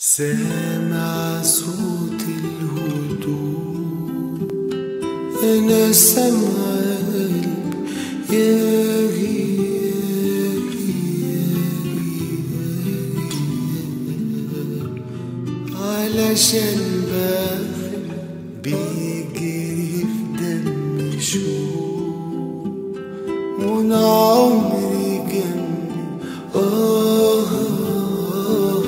سامع صوت الهدوء أنا سامع قلب ياغي علشان بحب بيجري في دمي شوق وانا عمري جنبي آه آه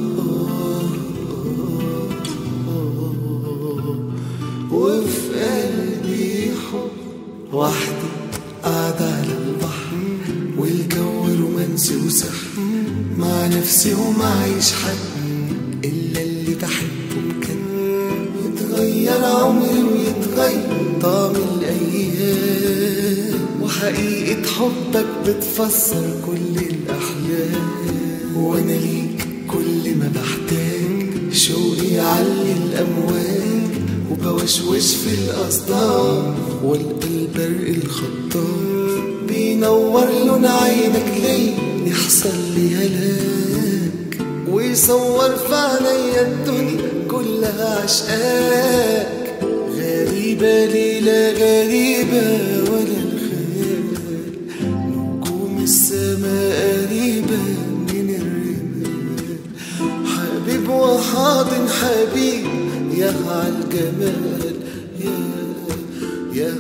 وفي قلبي حب وحدي قاعدة على البحر والجو رومانسي وسحر مع نفسي ومعيش حد إلا اللي بحبه بجد يتغير عمري ويتغير طعم الأيام وحقيقة حبك بتفسر كل الأحلام وأنا ليك كل ما بحتاج شوقي يعلي الأمواج وبوشوش في الأصدار والقى البرق الخطار بينور لون عينك ليه يحصل لي هلاك ويصور في عينيا الدنيا كلها عشقاك غريبة ليلة غريبة ولا الخيال نجوم السماء قريبة من الرمال حبيب وحاضن حبيب يا عالجمال يا يا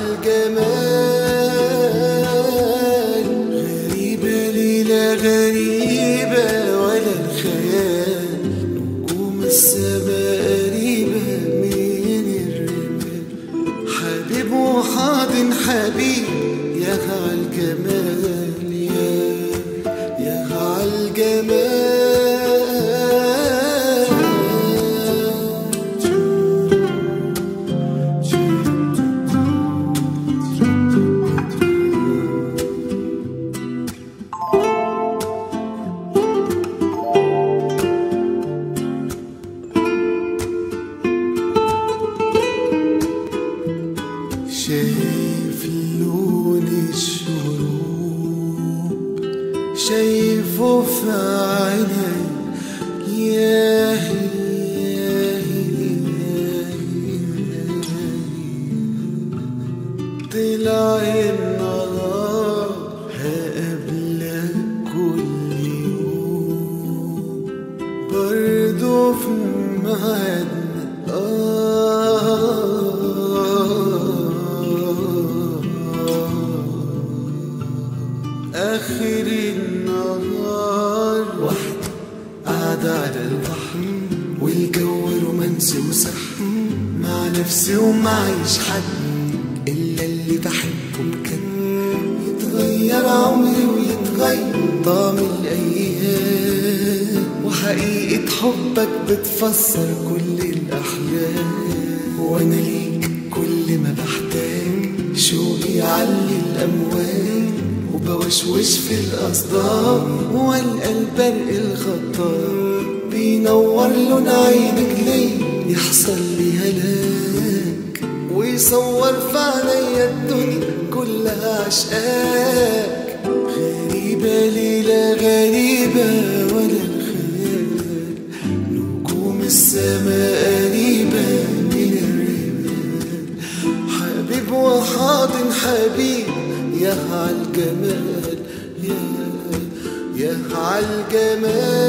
عالجمال غريبة ليلة غريبة ولا الخيال نجوم السماء قريبة من الرمال حبيب وحاضن حبيب يا عالجمال يا يا عالجمال شايف لون الشروق شايفه في عيني يا طلع النهار هقابلك كل يوم برضه في ميعادنا آه آخر النهار وحدي قاعدة على البحر والجو رومانسي وسحر مع نفسي ومعيش حد إلا اللي بحبه بجد يتغير عمري ويتغير طعم الأيام وحقيقة حبك بتفسر كل الأحلام وأنا ليك كل ما بحتاج شوقي يعلي الأمواج وبوشوش في الأصدار والقى البرق الخطار بينور لون عينك ليه يحصل لي هلاك ويصور في عينيا الدنيا كلها عشقاك غريبة ليلة غريبة ولا الخيال نجوم السماء قريبة من الرمال حبيب وحاضن حبيب يا عالجمال يا يا عالجمال